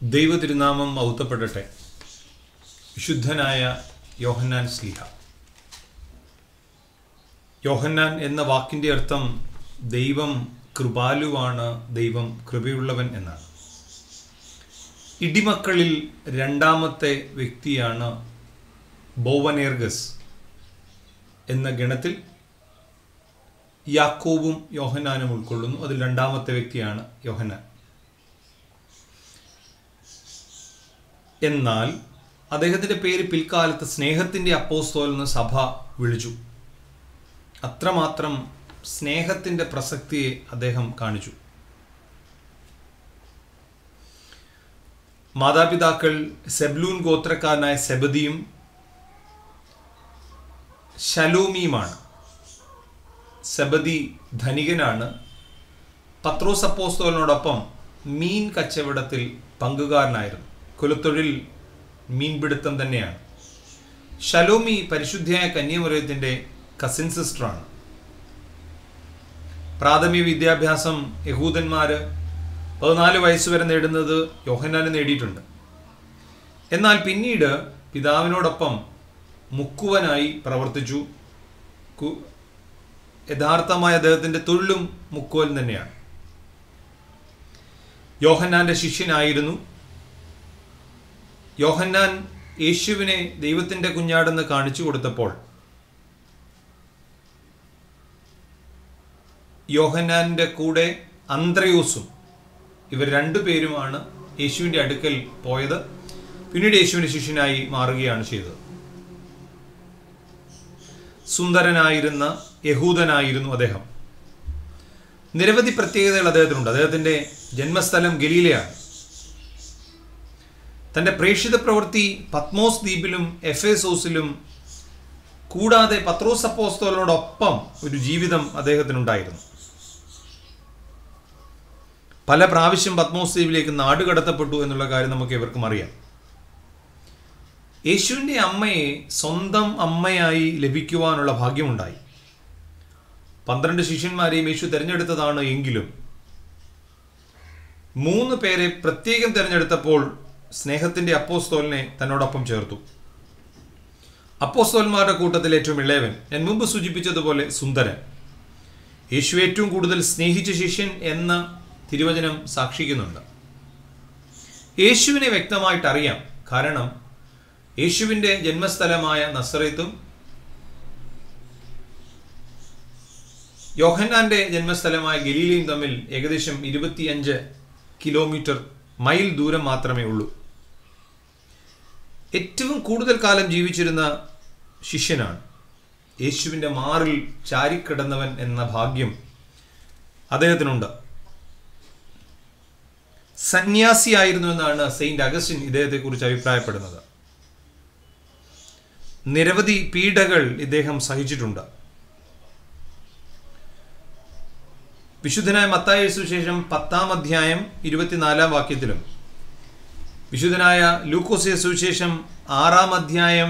ദൈവ തിരുനാമം ഔത്തപ്പെടട്ടെ വിശുദ്ധനായ യോഹന്നാൻ സ്ലിഹ യോഹന്നാൻ എന്ന വാക്കിൻ്റെ അർത്ഥം ദൈവം കൃപാലുവാണ് ദൈവം കൃപയുള്ളവൻ എന്നാണ് ഇടിമക്കളിൽ രണ്ടാമത്തെ വ്യക്തിയാണ് ബോവനേർഗസ് എന്ന ഗണത്തിൽ യാക്കോബും യോഹന്നാനും ഉൾക്കൊള്ളുന്നു അതിൽ രണ്ടാമത്തെ വ്യക്തിയാണ് യോഹന്നാൻ എന്നാൽ അദ്ദേഹത്തിൻ്റെ പേര് പിൽക്കാലത്ത് സ്നേഹത്തിൻ്റെ അപ്പോസ്തോൽ എന്ന് സഭ വിളിച്ചു അത്രമാത്രം സ്നേഹത്തിൻ്റെ പ്രസക്തിയെ അദ്ദേഹം കാണിച്ചു മാതാപിതാക്കൾ സെബ്ലൂൻ ഗോത്രക്കാരനായ സെബദിയും ശലോമിയുമാണ് സെബദി ധനികനാണ് പത്രോസ് അപ്പോസ്തോലിനോടൊപ്പം മീൻ കച്ചവടത്തിൽ പങ്കുകാരനായിരുന്നു കുലത്തൊഴിൽ മീൻപിടുത്തം തന്നെയാണ് ഷലോമി പരിശുദ്ധയായ കന്യാമറിയത്തിൻ്റെ കസിൻ സിസ്റ്ററാണ് പ്രാഥമിക വിദ്യാഭ്യാസം യഹൂദന്മാർ പതിനാല് വയസ്സ് വരെ നേടുന്നത് യോഹന്നാന് നേടിയിട്ടുണ്ട് എന്നാൽ പിന്നീട് പിതാവിനോടൊപ്പം മുക്കുവനായി പ്രവർത്തിച്ചു കു- യഥാർത്ഥമായ അദ്ദേഹത്തിൻ്റെ തൊഴിലും മുക്കുവൻ തന്നെയാണ് യോഹന്നാന്റെ ശിഷ്യനായിരുന്നു യോഹന്നാൻ യേശുവിനെ ദൈവത്തിൻ്റെ കുഞ്ഞാടെന്ന് കാണിച്ചു കൊടുത്തപ്പോൾ യോഹന്നാന്റെ കൂടെ അന്ത്രയോസും ഇവർ രണ്ടുപേരുമാണ് യേശുവിൻ്റെ അടുക്കൽ പോയത് പിന്നീട് യേശുവിൻ്റെ ശിഷ്യനായി മാറുകയാണ് ചെയ്തത് സുന്ദരനായിരുന്ന യഹൂദനായിരുന്നു അദ്ദേഹം നിരവധി പ്രത്യേകതകൾ അദ്ദേഹത്തിനുണ്ട് അദ്ദേഹത്തിൻ്റെ ജന്മസ്ഥലം ഗലീലയാണ് തൻ്റെ പ്രേക്ഷിത പ്രവൃത്തി പത്മോസ് ദ്വീപിലും എഫേസോസിലും കൂടാതെ പത്രോസ് അപ്പോസ്തോലിനോടൊപ്പം ഒരു ജീവിതം അദ്ദേഹത്തിനുണ്ടായിരുന്നു പല പ്രാവശ്യം പത്മോസ് ദ്വീപിലേക്ക് നാടുകടത്തപ്പെട്ടു എന്നുള്ള കാര്യം നമുക്ക് ഇവർക്കും അറിയാം യേശുവിൻ്റെ അമ്മയെ സ്വന്തം അമ്മയായി ലഭിക്കുവാനുള്ള ഭാഗ്യമുണ്ടായി പന്ത്രണ്ട് ശിഷ്യന്മാരെയും യേശു തിരഞ്ഞെടുത്തതാണ് എങ്കിലും മൂന്ന് പേരെ പ്രത്യേകം തിരഞ്ഞെടുത്തപ്പോൾ സ്നേഹത്തിൻ്റെ അപ്പോസ്തോലിനെ തന്നോടൊപ്പം ചേർത്തു അപ്പോസ്തോന്മാരുടെ കൂട്ടത്തിൽ ഏറ്റവും ഇളയവൻ ഞാൻ മുമ്പ് സൂചിപ്പിച്ചതുപോലെ സുന്ദരൻ യേശു ഏറ്റവും കൂടുതൽ സ്നേഹിച്ച ശിഷ്യൻ എന്ന തിരുവചനം സാക്ഷിക്കുന്നുണ്ട് യേശുവിനെ വ്യക്തമായിട്ട് അറിയാം കാരണം യേശുവിൻ്റെ ജന്മസ്ഥലമായ നസറത്തും യോഹന്നാന്റെ ജന്മസ്ഥലമായ ഗലീലയും തമ്മിൽ ഏകദേശം ഇരുപത്തിയഞ്ച് കിലോമീറ്റർ മൈൽ ദൂരം മാത്രമേ ഉള്ളൂ ഏറ്റവും കൂടുതൽ കാലം ജീവിച്ചിരുന്ന ശിഷ്യനാണ് യേശുവിൻ്റെ മാറിൽ ചാരിക്കിടന്നവൻ എന്ന ഭാഗ്യം അദ്ദേഹത്തിനുണ്ട് സന്യാസിയായിരുന്നു എന്നാണ് സെയിന്റ് അഗസ്റ്റിൻ ഇദ്ദേഹത്തെക്കുറിച്ച് അഭിപ്രായപ്പെടുന്നത് നിരവധി പീഡകൾ ഇദ്ദേഹം സഹിച്ചിട്ടുണ്ട് വിശുദ്ധനായ മത്തായ സുശേഷം പത്താം അധ്യായം ഇരുപത്തിനാലാം വാക്യത്തിലും വിശുദ്ധനായ ലൂക്കോസിയ സുവിശേഷം ആറാം അധ്യായം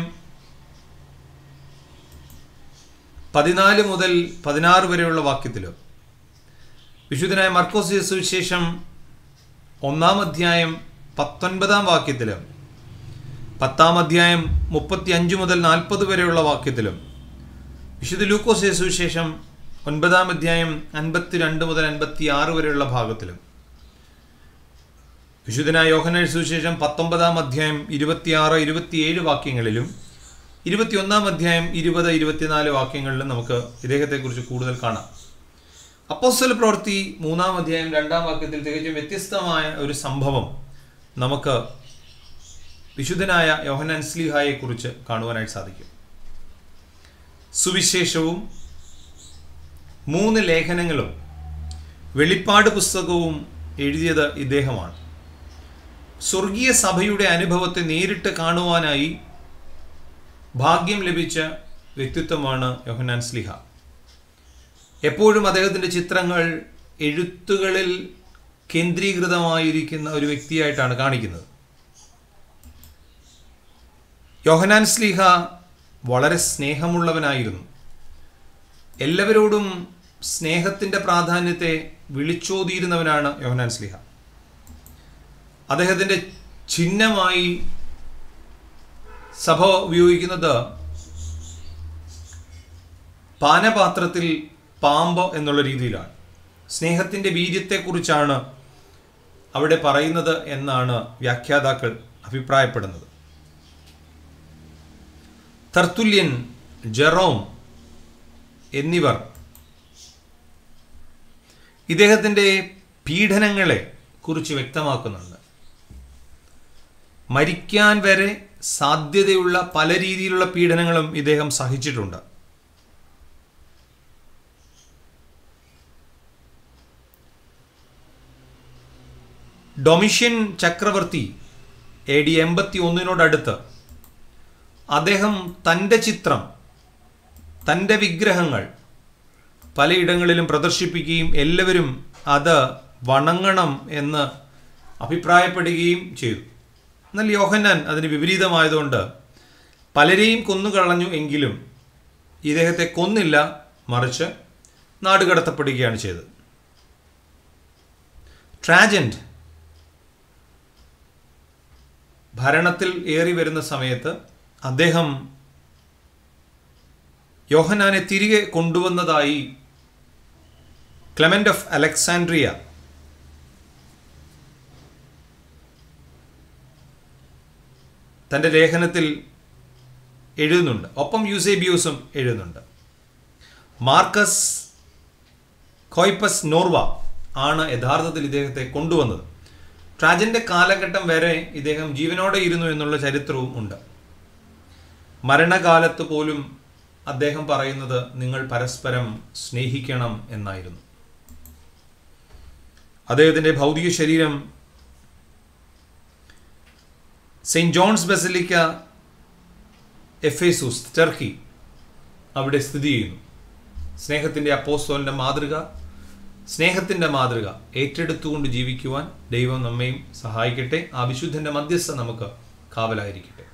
പതിനാല് മുതൽ പതിനാറ് വരെയുള്ള വാക്യത്തിലും വിശുദ്ധനായ മർക്കോസിയ സുവിശേഷം ഒന്നാം അധ്യായം പത്തൊൻപതാം വാക്യത്തിലും പത്താം അധ്യായം മുപ്പത്തി അഞ്ച് മുതൽ നാൽപ്പത് വരെയുള്ള വാക്യത്തിലും വിശുദ്ധ ലൂക്കോസിയ സുവിശേഷം ഒൻപതാം അധ്യായം അൻപത്തി രണ്ട് മുതൽ അൻപത്തി ആറ് വരെയുള്ള ഭാഗത്തിലും വിശുദ്ധനായ യോഹന സുവിശേഷം പത്തൊമ്പതാം അധ്യായം ഇരുപത്തിയാറ് ഇരുപത്തിയേഴ് വാക്യങ്ങളിലും ഇരുപത്തിയൊന്നാം അധ്യായം ഇരുപത് ഇരുപത്തിനാല് വാക്യങ്ങളിലും നമുക്ക് ഇദ്ദേഹത്തെക്കുറിച്ച് കൂടുതൽ കാണാം അപ്പോസ്തല പ്രവൃത്തി മൂന്നാം അധ്യായം രണ്ടാം വാക്യത്തിൽ തികച്ചും വ്യത്യസ്തമായ ഒരു സംഭവം നമുക്ക് വിശുദ്ധനായ യോഹനാൻ സ്ലിഹായെ കുറിച്ച് കാണുവാനായിട്ട് സാധിക്കും സുവിശേഷവും മൂന്ന് ലേഖനങ്ങളും വെളിപ്പാട് പുസ്തകവും എഴുതിയത് ഇദ്ദേഹമാണ് സ്വർഗീയ സഭയുടെ അനുഭവത്തെ നേരിട്ട് കാണുവാനായി ഭാഗ്യം ലഭിച്ച വ്യക്തിത്വമാണ് യോഹന്നാൻ സ്ലിഹ എപ്പോഴും അദ്ദേഹത്തിൻ്റെ ചിത്രങ്ങൾ എഴുത്തുകളിൽ കേന്ദ്രീകൃതമായിരിക്കുന്ന ഒരു വ്യക്തിയായിട്ടാണ് കാണിക്കുന്നത് യോഹനാൻ സ്ലിഹ വളരെ സ്നേഹമുള്ളവനായിരുന്നു എല്ലാവരോടും സ്നേഹത്തിൻ്റെ പ്രാധാന്യത്തെ വിളിച്ചോതിയിരുന്നവനാണ് യോഹനാൻ സ്ലിഹ അദ്ദേഹത്തിൻ്റെ ചിഹ്നമായി സഭ ഉപയോഗിക്കുന്നത് പാനപാത്രത്തിൽ പാമ്പ് എന്നുള്ള രീതിയിലാണ് സ്നേഹത്തിൻ്റെ വീര്യത്തെക്കുറിച്ചാണ് അവിടെ പറയുന്നത് എന്നാണ് വ്യാഖ്യാതാക്കൾ അഭിപ്രായപ്പെടുന്നത് തർത്തുല്യൻ ജെറോം എന്നിവർ ഇദ്ദേഹത്തിൻ്റെ പീഡനങ്ങളെ കുറിച്ച് വ്യക്തമാക്കുന്നുണ്ട് മരിക്കാൻ വരെ സാധ്യതയുള്ള പല രീതിയിലുള്ള പീഡനങ്ങളും ഇദ്ദേഹം സഹിച്ചിട്ടുണ്ട് ഡൊമിഷ്യൻ ചക്രവർത്തി എ ഡി എൺപത്തി ഒന്നിനോടടുത്ത് അദ്ദേഹം തൻ്റെ ചിത്രം തൻ്റെ വിഗ്രഹങ്ങൾ പലയിടങ്ങളിലും പ്രദർശിപ്പിക്കുകയും എല്ലാവരും അത് വണങ്ങണം എന്ന് അഭിപ്രായപ്പെടുകയും ചെയ്തു എന്നാൽ യോഹന്നാൻ അതിന് വിപരീതമായതുകൊണ്ട് പലരെയും കൊന്നുകളഞ്ഞു എങ്കിലും ഇദ്ദേഹത്തെ കൊന്നില്ല മറിച്ച് നാടുകടത്തപ്പെടുകയാണ് ചെയ്തത് ട്രാജൻറ്റ് ഭരണത്തിൽ ഏറി വരുന്ന സമയത്ത് അദ്ദേഹം യോഹനാനെ തിരികെ കൊണ്ടുവന്നതായി ക്ലെമൻ്റ് ഓഫ് അലക്സാൻഡ്രിയ തൻ്റെ ലേഖനത്തിൽ എഴുതുന്നുണ്ട് ഒപ്പം യൂസേബിയൂസും എഴുതുന്നുണ്ട് മാർക്കസ് കോയ്പസ് നോർവ ആണ് യഥാർത്ഥത്തിൽ ഇദ്ദേഹത്തെ കൊണ്ടുവന്നത് ട്രാജൻ്റെ കാലഘട്ടം വരെ ഇദ്ദേഹം ജീവനോടെ ഇരുന്നു എന്നുള്ള ചരിത്രവും ഉണ്ട് മരണകാലത്ത് പോലും അദ്ദേഹം പറയുന്നത് നിങ്ങൾ പരസ്പരം സ്നേഹിക്കണം എന്നായിരുന്നു അദ്ദേഹത്തിൻ്റെ ഭൗതിക ശരീരം saint John's basilica Ephesus Turkey അവിടെ സ്ഥിതി ചെയ്യുന്നു സ്നേഹത്തിൻ്റെ അപ്പോസ്തോലിൻ്റെ മാതൃക സ്നേഹത്തിൻ്റെ മാതൃക ഏറ്റെടുത്തുകൊണ്ട് ജീവിക്കുവാൻ ദൈവം നമ്മയും സഹായിക്കട്ടെ ആ വിശുദ്ധൻ്റെ മധ്യസ്ഥ നമുക്ക് കാവലായിരിക്കട്ടെ